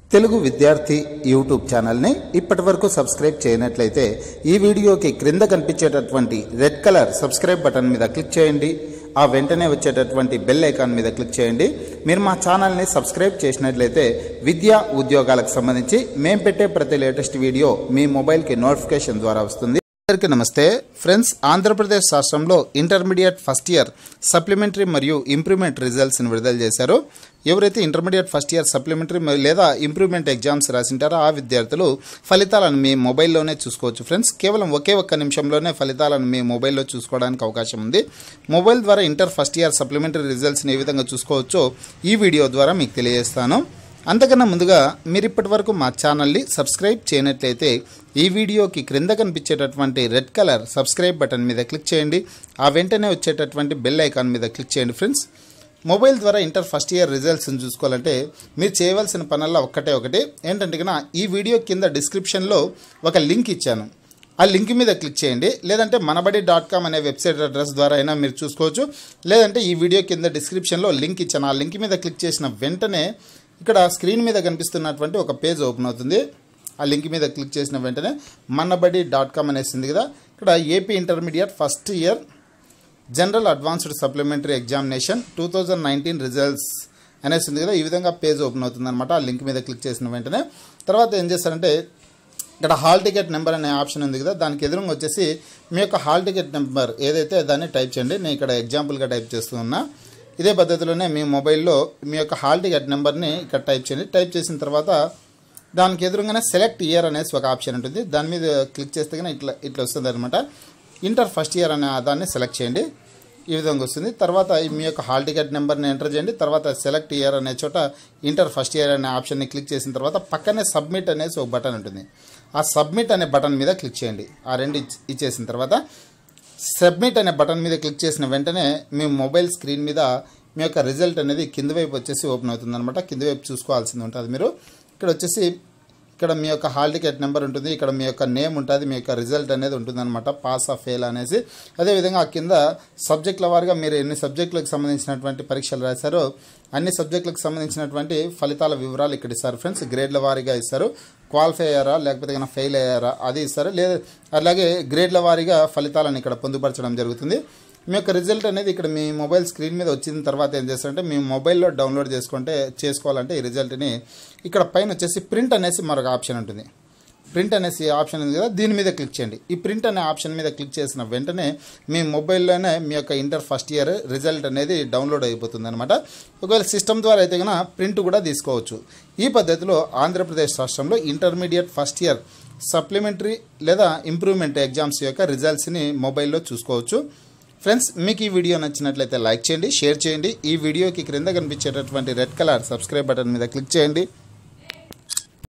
తెలుగు విద్యార్థి యూట్యూబ్ ఛానల్ని ఇప్పటి వరకు సబ్స్క్రైబ్ చేయనట్లయితే ఈ వీడియోకి క్రింద కనిపించేటటువంటి రెడ్ కలర్ సబ్స్క్రైబ్ బటన్ మీద క్లిక్ చేయండి ఆ వెంటనే వచ్చేటటువంటి బెల్ ఐకాన్ మీద క్లిక్ చేయండి మీరు మా ఛానల్ని సబ్స్క్రైబ్ చేసినట్లయితే విద్యా ఉద్యోగాలకు సంబంధించి మేము పెట్టే ప్రతి లేటెస్ట్ వీడియో మీ మొబైల్కి నోటిఫికేషన్ ద్వారా వస్తుంది అందరికీ నమస్తే ఫ్రెండ్స్ ఆంధ్రప్రదేశ్ రాష్ట్రంలో ఇంటర్మీడియట్ ఫస్ట్ ఇయర్ సప్లిమెంటరీ మరియు ఇంప్రూవ్మెంట్ రిజల్ట్స్ని విడుదల చేశారో ఎవరైతే ఇంటర్మీడియట్ ఫస్ట్ ఇయర్ సప్లిమెంటరీ మరి లేదా ఇంప్రూవ్మెంట్ ఎగ్జామ్స్ రాసింటారో ఆ విద్యార్థులు ఫలితాలను మీ మొబైల్లోనే చూసుకోవచ్చు ఫ్రెండ్స్ కేవలం ఒకే ఒక్క నిమిషంలోనే ఫలితాలను మీ మొబైల్లో చూసుకోవడానికి అవకాశం ఉంది మొబైల్ ద్వారా ఇంటర్ ఫస్ట్ ఇయర్ సప్లిమెంటరీ రిజల్ట్స్ని ఏ విధంగా చూసుకోవచ్చో ఈ వీడియో ద్వారా మీకు తెలియజేస్తాను అంతకన్నా ముందుగా మీరు ఇప్పటి వరకు మా ఛానల్ని సబ్స్క్రైబ్ చేయనట్లయితే ఈ వీడియోకి క్రింద కనిపించేటటువంటి రెడ్ కలర్ సబ్స్క్రైబ్ బటన్ మీద క్లిక్ చేయండి ఆ వెంటనే వచ్చేటటువంటి బెల్ ఐకాన్ మీద క్లిక్ చేయండి ఫ్రెండ్స్ మొబైల్ ద్వారా ఇంటర్ ఫస్ట్ ఇయర్ రిజల్ట్స్ని చూసుకోవాలంటే మీరు చేయవలసిన పనుల్లో ఒక్కటే ఒకటి ఏంటంటే కన్నా ఈ వీడియో కింద డిస్క్రిప్షన్లో ఒక లింక్ ఇచ్చాను ఆ లింక్ మీద క్లిక్ చేయండి లేదంటే మనబడి డాట్ కామ్ అనే వెబ్సైట్ అడ్రస్ ద్వారా అయినా మీరు చూసుకోవచ్చు లేదంటే ఈ వీడియో కింద డిస్క్రిప్షన్లో లింక్ ఇచ్చాను ఆ లింక్ మీద క్లిక్ చేసిన వెంటనే ఇక్కడ స్క్రీన్ మీద కనిపిస్తున్నటువంటి ఒక పేజ్ ఓపెన్ అవుతుంది ఆ లింక్ మీద క్లిక్ చేసిన వెంటనే మన్నబడి డాట్ కామ్ అనేసి ఉంది కదా ఇక్కడ AP intermediate first year general advanced supplementary examination two thousand nineteen results అనేసి ఉంది కదా ఈ విధంగా పేజ్ ఓపెన్ అవుతుంది అనమాట ఆ లింక్ మీద క్లిక్ చేసిన వెంటనే తర్వాత ఏం చేస్తారంటే ఇక్కడ హాల్ టికెట్ నెంబర్ అనే ఆప్షన్ ఉంది కదా దానికి ఎదురుగా వచ్చేసి మీ యొక్క హాల్ టికెట్ నెంబర్ ఏదైతే దాన్ని టైప్ చేయండి నేను ఇక్కడ ఎగ్జాంపుల్గా టైప్ చేస్తూ ఉన్నా ఇదే పద్ధతిలోనే మీ మొబైల్లో మీ యొక్క హాల్ టికెట్ నెంబర్ని ఇక్కడ టైప్ చేయండి టైప్ చేసిన తర్వాత దానికి ఎదురుగానే సెలెక్ట్ ఇయర్ అనేసి ఒక ఆప్షన్ ఉంటుంది దాని మీద క్లిక్ చేస్తే కానీ ఇట్లా ఇట్లా వస్తుంది అనమాట ఇంటర్ ఫస్ట్ ఇయర్ అనే దాన్ని సెలెక్ట్ చేయండి ఈ విధంగా వస్తుంది తర్వాత మీ యొక్క హాల్ టికెట్ నెంబర్ని ఎంటర్ చేయండి తర్వాత సెలెక్ట్ ఇయర్ అనే చోట ఇంటర్ ఫస్ట్ ఇయర్ అనే ఆప్షన్ని క్లిక్ చేసిన తర్వాత పక్కనే సబ్మిట్ అనేసి ఒక బటన్ ఉంటుంది ఆ సబ్మిట్ అనే బటన్ మీద క్లిక్ చేయండి ఆ రెండు ఇచ్- ఇచ్చేసిన తర్వాత సబ్మిట్ అనే బటన్ మీద క్లిక్ చేసిన వెంటనే మీ మొబైల్ స్క్రీన్ మీద మీ యొక్క రిజల్ట్ అనేది కింద వైపు వచ్చేసి ఓపెన్ అవుతుంది అనమాట కింద వైపు చూసుకోవాల్సింది ఉంటుంది మీరు ఇక్కడ వచ్చేసి ఇక్కడ మీ యొక్క హాల్ టికెట్ నెంబర్ ఉంటుంది ఇక్కడ మీ యొక్క నేమ్ ఉంటుంది మీ యొక్క రిజల్ట్ అనేది ఉంటుంది అనమాట పాస్ ఆఫ్ ఫెయిల్ అనేసి అదేవిధంగా ఆ కింద సబ్జెక్టుల వారిగా మీరు ఎన్ని సబ్జెక్టులకు సంబంధించినటువంటి పరీక్షలు రాశారో అన్ని సబ్జెక్టులకు సంబంధించినటువంటి ఫలితాల వివరాలు ఇక్కడ ఇస్తారు ఫ్రెండ్స్ గ్రేడ్ల వారీగా ఇస్తారు క్వాలిఫై అయ్యారా లేకపోతే కనుక ఫెయిల్ అయ్యారా అది ఇస్తారు లేదా అలాగే గ్రేడ్ల వారీగా ఫలితాలను ఇక్కడ పొందుపరచడం జరుగుతుంది మీ యొక్క రిజల్ట్ అనేది ఇక్కడ మీ మొబైల్ స్క్రీన్ మీద వచ్చిన తర్వాత ఏం చేస్తారంటే మీ మొబైల్లో డౌన్లోడ్ చేసుకుంటే చేసుకోవాలంటే ఈ రిజల్ట్ని ఇక్కడ పైన వచ్చేసి ప్రింట్ అనేసి మరొక ఆప్షన్ ఉంటుంది ప్రింట్ అనేసి ఆప్షన్ ఉంది కదా దీని మీద క్లిక్ చేయండి ఈ ప్రింట్ అనే ఆప్షన్ మీద క్లిక్ చేసిన వెంటనే మీ మొబైల్లోనే మీ యొక్క ఇంటర్ ఫస్ట్ ఇయర్ రిజల్ట్ అనేది డౌన్లోడ్ అయిపోతుంది అనమాట ఒకవేళ సిస్టమ్ ద్వారా అయితే కనుక ప్రింట్ కూడా తీసుకోవచ్చు ఈ పద్ధతిలో ఆంధ్రప్రదేశ్ రాష్ట్రంలో ఇంటర్మీడియట్ ఫస్ట్ ఇయర్ సప్లిమెంటరీ లేదా ఇంప్రూవ్మెంట్ ఎగ్జామ్స్ యొక్క రిజల్ట్స్ని మొబైల్లో చూసుకోవచ్చు ఫ్రెండ్స్ మీకు ఈ వీడియో నచ్చినట్లయితే లైక్ చేయండి షేర్ చేయండి ఈ వీడియోకి క్రింద కనిపించేటటువంటి రెడ్ కలర్ సబ్స్క్రైబ్ బటన్ మీద క్లిక్ చేయండి